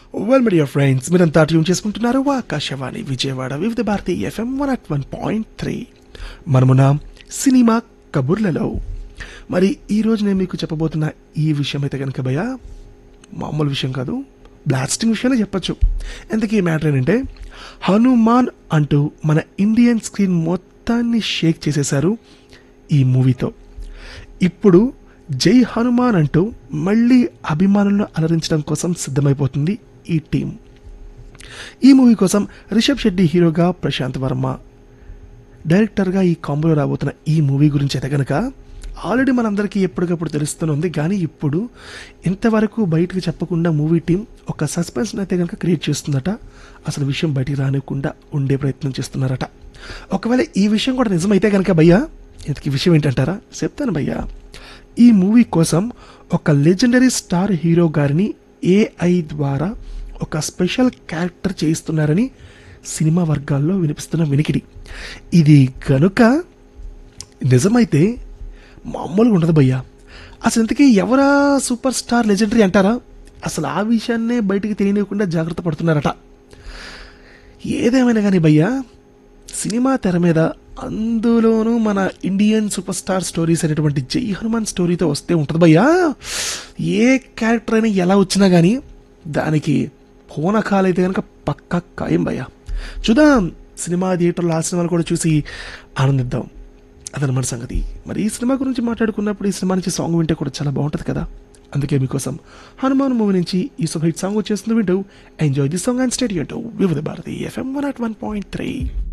well media friends మీరంతా tune చేసుకుంటున్నారు Akashvani Vijayawada Vividh Bharati FM one at one point three మనమున cinema కబుర్లలో మరి ఈ రోజు నేను మీకు చెప్పబోతున్న ఈ విషయం అయితే కనుక భయ మామూలు విషయం కాదు బ్లాస్టింగ్ విషయాన్ని చెప్పొచ్చు ఎందుకు ఈ మ్యాటర్ ఏంటంటే హనుమాన్ అంటూ మన ఇండియన్ స్క్రీన్ మొత్తాన్ని షేక్ చేసేశారు ఈ మూవీతో ఇప్పుడు జై హనుమాన్ అంటూ మళ్ళీ అభిమానులను అలరించడం కోసం సిద్ధమైపోతుంది ఈ టీం ఈ మూవీ కోసం రిషబ్ శెట్టి హీరోగా ప్రశాంత్ వర్మ డైరెక్టర్గా ఈ కాంబోలో రాబోతున్న ఈ మూవీ గురించి అయితే కనుక ఆల్రెడీ మనందరికీ ఎప్పటికప్పుడు తెలుస్తూనే ఉంది కానీ ఇప్పుడు ఇంతవరకు బయటకు చెప్పకుండా మూవీ టీం ఒక సస్పెన్స్ అయితే కనుక క్రియేట్ చేస్తుందట అసలు విషయం బయటికి రానివ్వకుండా ఉండే ప్రయత్నం చేస్తున్నారట ఒకవేళ ఈ విషయం కూడా నిజమైతే కనుక భయ్యా ఇంతకీ విషయం ఏంటంటారా చెప్తాను భయ్యా ఈ మూవీ కోసం ఒక లెజెండరీ స్టార్ హీరో గారిని ఏఐ ద్వారా ఒక స్పెషల్ క్యారెక్టర్ చేయిస్తున్నారని సినిమా వర్గాల్లో వినిపిస్తున్న వినికిడి ఇది గనుక నిజమైతే మామూలుగా ఉండదు భయ్యా అసలు ఇంతకీ ఎవరా సూపర్ స్టార్ లెజెండరీ అంటారా అసలు ఆ విషయాన్నే బయటికి తెలియనివ్వకుండా జాగ్రత్త పడుతున్నారట ఏదేమైనా కానీ భయ్యా సినిమా తెర మీద అందులోనూ మన ఇండియన్ సూపర్ స్టార్ స్టోరీస్ అనేటువంటి జై హనుమాన్ స్టోరీతో వస్తే ఉంటుంది భయ్యా ఏ క్యారెక్టర్ అయినా ఎలా వచ్చినా కానీ దానికి పూనకాలైతే కనుక పక్కా ఖాయం భయ్యా చూద్దాం సినిమా థియేటర్లో ఆ సినిమాలు కూడా చూసి ఆనందిద్దాం అదనమాట సంగతి మరి ఈ సినిమా గురించి మాట్లాడుకున్నప్పుడు ఈ సినిమా నుంచి సాంగ్ వింటే కూడా చాలా బాగుంటుంది కదా అందుకే మీకోసం హనుమాన్ మూవీ నుంచి ఈ సూపర్ హిట్ సాంగ్ వచ్చేస్తుంది వింటూ enjoy the song and stadium Vividh Bharati FM one at one point three